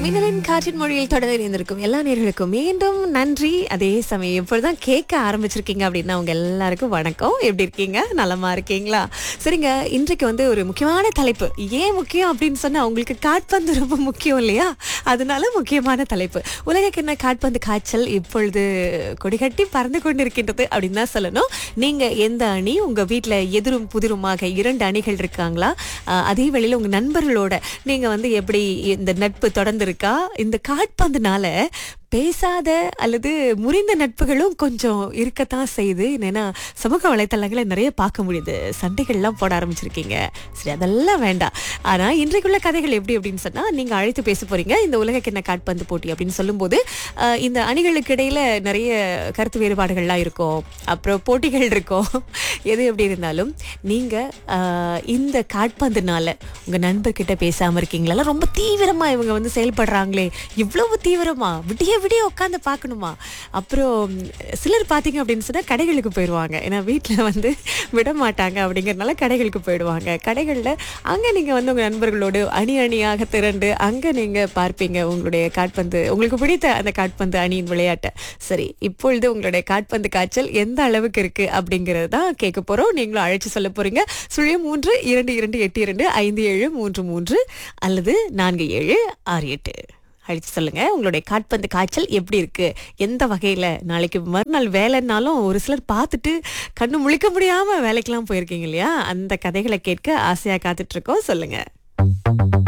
மின்னலின் காற்றின் மொழியில் தொடர்ந்து இணைந்திருக்கும் எல்லா நேர்களுக்கும் மீண்டும் நன்றி அதே சமயம் இப்பொழுதுதான் கேட்க ஆரம்பிச்சிருக்கீங்க அப்படின்னா அவங்க எல்லாருக்கும் வணக்கம் எப்படி இருக்கீங்க நலமா இருக்கீங்களா சரிங்க இன்றைக்கு வந்து ஒரு முக்கியமான தலைப்பு ஏன் முக்கியம் அப்படின்னு சொன்னா உங்களுக்கு காட்பந்து ரொம்ப முக்கியம் இல்லையா அதனால முக்கியமான தலைப்பு உலகக்கிண்ண காட்பந்து காய்ச்சல் இப்பொழுது கொடிகட்டி பறந்து கொண்டிருக்கின்றது அப்படின்னு தான் சொல்லணும் நீங்க எந்த அணி உங்க வீட்ல எதிரும் புதிருமாக இரண்டு அணிகள் இருக்காங்களா அஹ் அதே வேளையில உங்க நண்பர்களோட நீங்க வந்து எப்படி இந்த நட்பு தொடர்ந்து இருக்கா இந்த காட்பந்துனால பேசாத அல்லது முறிந்த நட்புகளும் கொஞ்சம் இருக்கத்தான் செய்யுது என்னன்னா சமூக வலைத்தளங்களை நிறைய பார்க்க முடியுது சண்டைகள்லாம் போட ஆரம்பிச்சிருக்கீங்க சரி அதெல்லாம் வேண்டாம் ஆனா இன்றைக்குள்ள கதைகள் எப்படி அப்படின்னு சொன்னா நீங்க அழைத்து பேச போறீங்க இந்த உலகக்கிண்ண காட்பந்து போட்டி அப்படின்னு சொல்லும்போது அஹ், இந்த அணிகளுக்கு இடையில நிறைய கருத்து வேறுபாடுகள்லாம் இருக்கும் அப்புறம் போட்டிகள் இருக்கும் எது எப்படி இருந்தாலும் நீங்க அஹ், இந்த காட்பந்துனால உங்க நண்பர்கிட்ட பேசாம இருக்கீங்களா ரொம்ப தீவிரமா இவங்க வந்து செயல்படுறாங்களே இவ்வளவு தீவிரமா விடிய விடிய உட்காந்து பார்க்கணுமா அப்புறம் சிலர் பார்த்தீங்க அப்படின்னு சொன்னா கடைகளுக்கு போயிடுவாங்க ஏன்னா வீட்டில் வந்து விட மாட்டாங்க அப்படிங்கறதுனால கடைகளுக்கு போயிடுவாங்க கடைகளில் அங்கே நீங்கள் வந்து உங்கள் நண்பர்களோடு அணி அணியாக திரண்டு அங்கே நீங்கள் பார்ப்பீங்க உங்களுடைய காட்பந்து உங்களுக்கு பிடித்த அந்த காட்பந்து அணியின் விளையாட்டை சரி இப்பொழுது உங்களுடைய காட்பந்து காய்ச்சல் எந்த அளவுக்கு இருக்கு அப்படிங்கிறது தான் கேட்க போறோம் நீங்களும் அழைச்சு சொல்ல போறீங்க சுழியம் மூன்று இரண்டு இரண்டு எட்டு இரண்டு ஐந்து ஏழு மூன்று மூன்று அல்லது நான்கு ஏழு ஆறு எட்டு அழைச்சு சொல்லுங்க உங்களுடைய காட்பந்து காய்ச்சல் எப்படி இருக்கு எந்த வகையில நாளைக்கு மறுநாள் வேலைன்னாலும் ஒரு சிலர் பார்த்துட்டு கண்ணு முழிக்க முடியாம வேலைக்கெல்லாம் போயிருக்கீங்க இல்லையா அந்த கதைகளை கேட்க ஆசையா காத்துட்டு இருக்கோம் சொல்லுங்க